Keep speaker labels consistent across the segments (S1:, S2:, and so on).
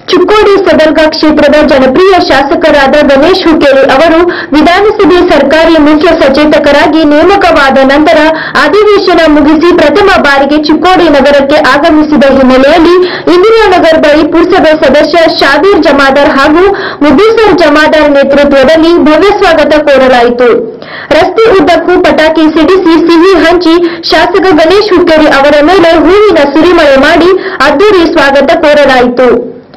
S1: ಚಿಕ್ಕೋಡಿ ಸದರ್ಗ ಕ್ಷೇತ್ರದ ಜನಪ್ರಿಯ ಶಾಸಕರಾದ ಗಣೇಶ್ ಹುಕ್ಕೇರಿ ಅವರು ವಿಧಾನಸಭೆ ಸರ್ಕಾರಿ ಮುಖ್ಯ ಸಚೇತಕರಾಗಿ ನೇಮಕವಾದ ನಂತರ ಅಧಿವೇಶನ ಮುಗಿಸಿ ಪ್ರಥಮ ಬಾರಿಗೆ ಚಿಕ್ಕೋಡಿ ನಗರಕ್ಕೆ ಆಗಮಿಸಿದ ಹಿನ್ನೆಲೆಯಲ್ಲಿ ಇಂದಿರಾನಗರ್ ಬಳಿ ಪುರಸಭೆ ಸದಸ್ಯ ಶಾಬೀರ್ ಜಮಾದಾರ್ ಹಾಗೂ ಮುಬೀಸರ್ ಜಮಾದಾರ್ ನೇತೃತ್ವದಲ್ಲಿ ಭವ್ಯ ಸ್ವಾಗತ ಕೋರಲಾಯಿತು ರಸ್ತೆ ಉದ್ದಕ್ಕೂ ಪಟಾಕಿ ಸಿಡಿಸಿ ಸಿಹಿ ಹಂಚಿ ಶಾಸಕ ಗಣೇಶ್ ಹುಕ್ಕೇರಿ ಅವರ ಮೇಲೆ ಹೂವಿನ ಸುರಿಮಳೆ ಮಾಡಿ ಅದ್ದೂರಿ ಸ್ವಾಗತ ಕೋರಲಾಯಿತು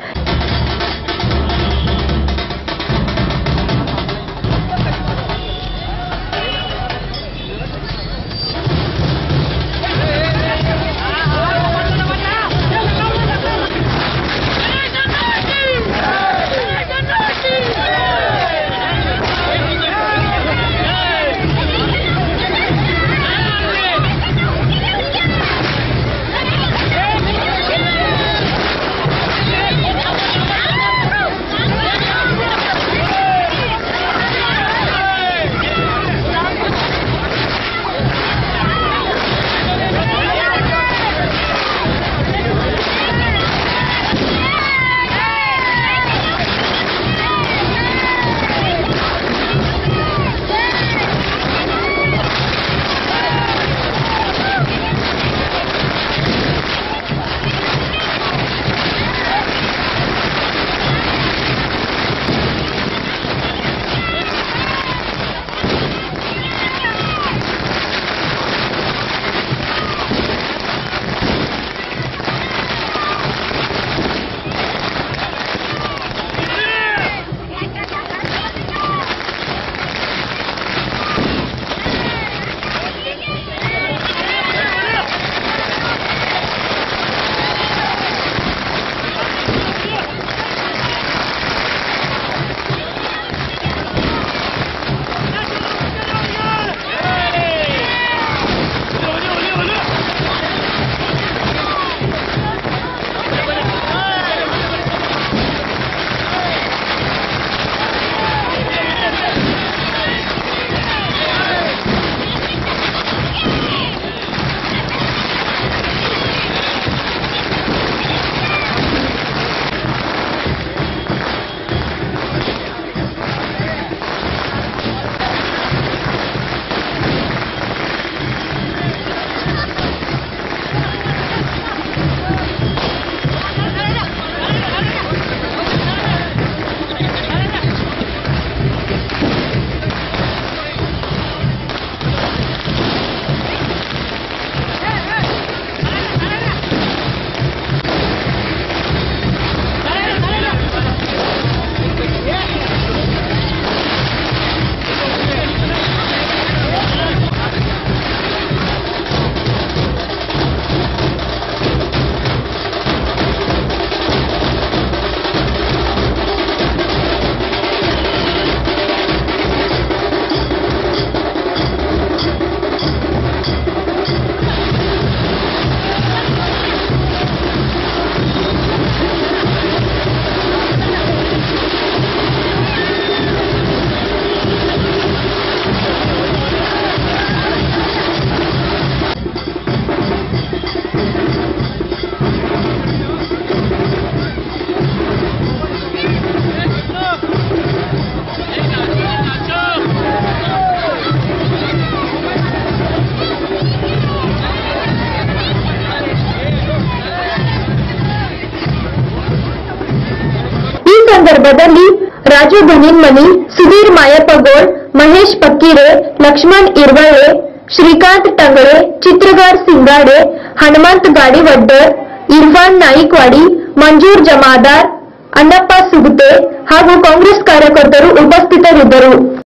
S1: ಈ ಸಂದರ್ಭದಲ್ಲಿ ರಾಜು ಬನಿನ್ಮನಿ ಸುಧೀರ್ ಮಾಯಪ್ಪಗೋಳ್ ಮಹೇಶ್ ಪಕ್ಕೀರೆ ಲಕ್ಷ್ಮಣ್ ಇರ್ವಳೆ ಶ್ರೀಕಾಂತ್ ಟಂಗಳೆ ಚಿತ್ರಗಾರ್ ಸಿಂಗಾಡೆ ಹನುಮಂತ್ ಗಾಡಿವಡ್ಡರ್ ಇರ್ಫಾನ್ ನಾಯಿಕ್ವಾಡಿ ಮಂಜೂರ್ ಜಮಾದಾರ್ ಅಣ್ಣಪ್ಪ ಸುಗುತೆ ಹಾಗೂ ಕಾಂಗ್ರೆಸ್ ಕಾರ್ಯಕರ್ತರು ಉಪಸ್ಥಿತರಿದ್ದರು